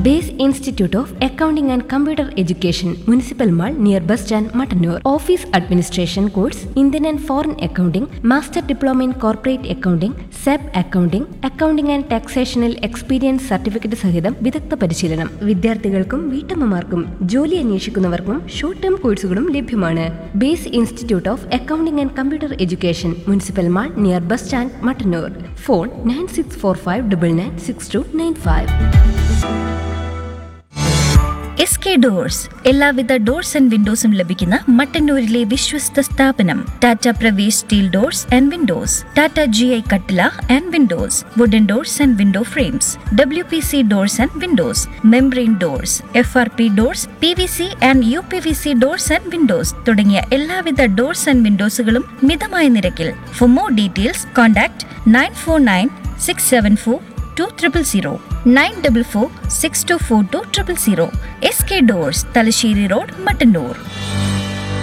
base institute of accounting and computer education municipal mall near bus stand Mattannur office administration course Indian and foreign accounting master diploma in corporate accounting SAP accounting accounting and ടാക്സേഷനിൽ experience certificate സഹിതം വിദഗ്ധ പരിശീലനം വിദ്യാർത്ഥികൾക്കും വീട്ടമ്മമാർക്കും ജോലി അന്വേഷിക്കുന്നവർക്കും short term കോഴ്സുകളും ലഭ്യമാണ് base institute of accounting and computer education municipal mall near bus stand Mattannur phone nine six four five double nine six two nine five S K doors എല്ലാവിധ doors and വിൻഡോസും ലഭിക്കുന്ന മട്ടന്നൂരിലെ വിശ്വസ്ത സ്ഥാപനം Tata Pravesh steel doors and windows Tata G I കട്ടില and windows wooden doors and window frames W P C doors and windows membrane doors F R P doors P V C and U P V C doors and windows തുടങ്ങിയ എല്ലാവിധ doors and വിൻഡോസുകളും മിതമായ നിരക്കിൽ for more details contact nine four nine six seven four two triple zero nine double four six two four two triple zero S K doors Thalassery road Mattannur